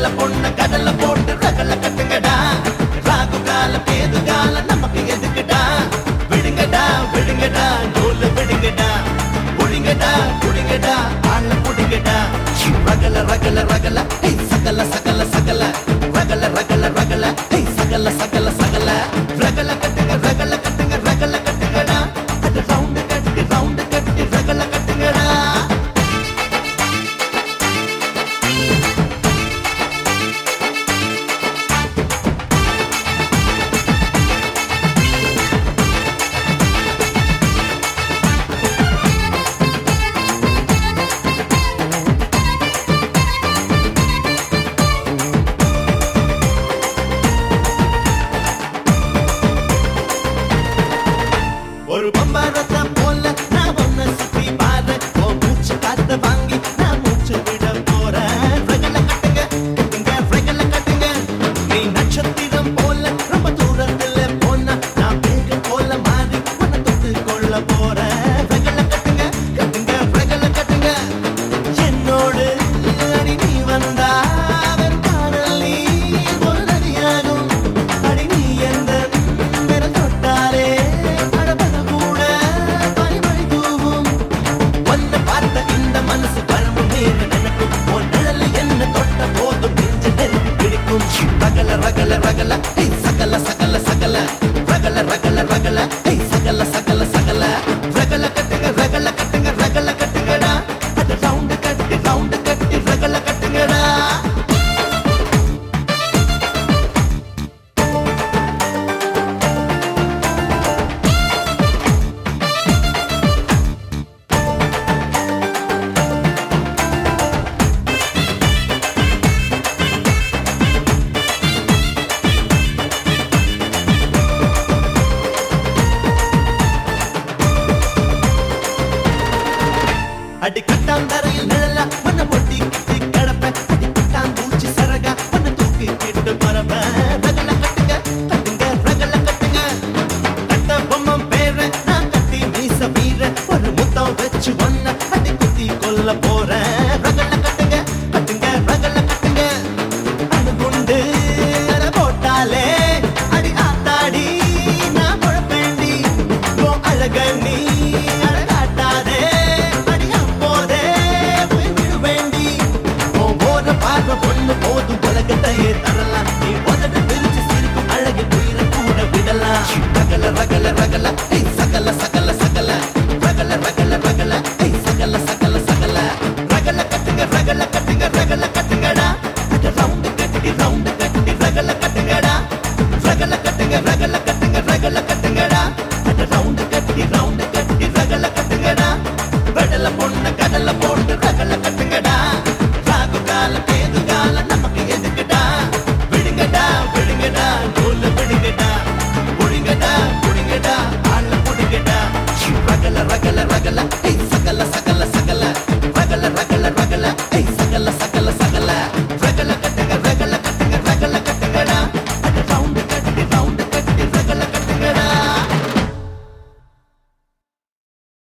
நல்ல பொண்ணு கடல்ல போட்டு ரகல கட்டுங்கடா ராகு கால கேது கால நமக்கு எதுக்குடா விடுங்கடா விடுங்கடா நூலு விடுங்கடா புடிங்கடா புடிங்கடா ஆள புடிங்கடா ரகல ரகல ரகல ஏய் சகல சகல சகல ரகல ரகல ரகல ஏய் சகல சகல சகல ரகல கட்டுங்க ரகல கட்டுங்க ரகல கட்டுங்கடா அது ரவுண்டு கட்டி ரவுண்டு கட்டி ரகல கட்டுங்கடா ஒரு பம்பரத்தை போல நான் ஒன்ன சுத்தி பாரு ஓ மூச்சு காத்து வாங்கி நான் மூச்சு விட போறேன் ரகல கட்டுங்க கட்டுங்க ரகல கட்டுங்க நீ நட்சத்திரம் போல ரொம்ப தூரத்துல போன நான் வேக போல மாறி உன்னை தொட்டு கொள்ள போறேன் ரகல கட்டுங்க கட்டுங்க ரகல கட்டுங்க என்னோடு அடி நீ வந்தா வெறும் காதல் நீ ஒரு நதியாகும் அடி நீ எந்த விரல் தொட்டாலே அடபட கூட பனிமழை தூவும் ஒன்ன பார்த்த இந்த மனசு பரம்பு மீது நினைக்கும் உன் நிழல் என்ன தொட்ட போதும் நெஞ்சு நெருங்கி பிடிக்கும் ரகல ரகல ரகல ஏய் சகல சகல சகல ரகல ரகல ரகல ஏய் சகல சகல சகல ரகல கட்டுங்க ரகல கட்டுங்க ரகல கட்டுங்கடா அது ரவுண்டு கட்டி ரவுண்டு கட்டி ரகல கட்டுங்கடா அடி கட்டாந்தரையில் நிழல மண்ண பொட்டி கிட்டி கிடப்ப அடி கட்டாம்பூச்சி சரகா மண்ண தூக்கி கிட்டு பரப்ப ரகல கட்டுங்க கட்டுங்க ரகல கட்டுங்க கட்ட பொம்மம் பேர நான் கட்டி மீச வீர ஒரு முத்தம் வச்சு ஒன்ன அடி குத்தி கொல்ல போறேன் ரகல கட்டுங்க கட்டுங்க ரகல கட்டுங்க அணுகுண்டு அட போட்டாலே அடி ஆத்தாடி நான் குழப்பேண்டி உன் அழக நீ அழகாட்டாதே அடி அப்போதே போய் விடுவேண்டி உன் போற பார்வை பொண்ணு போதும் உலகத்தையே தரலாம் நீ உதடு பிரிச்சு சிரிக்கும் அழகு உயிரை கூட விடலாம் ரகல ரகல ரகல ஏய்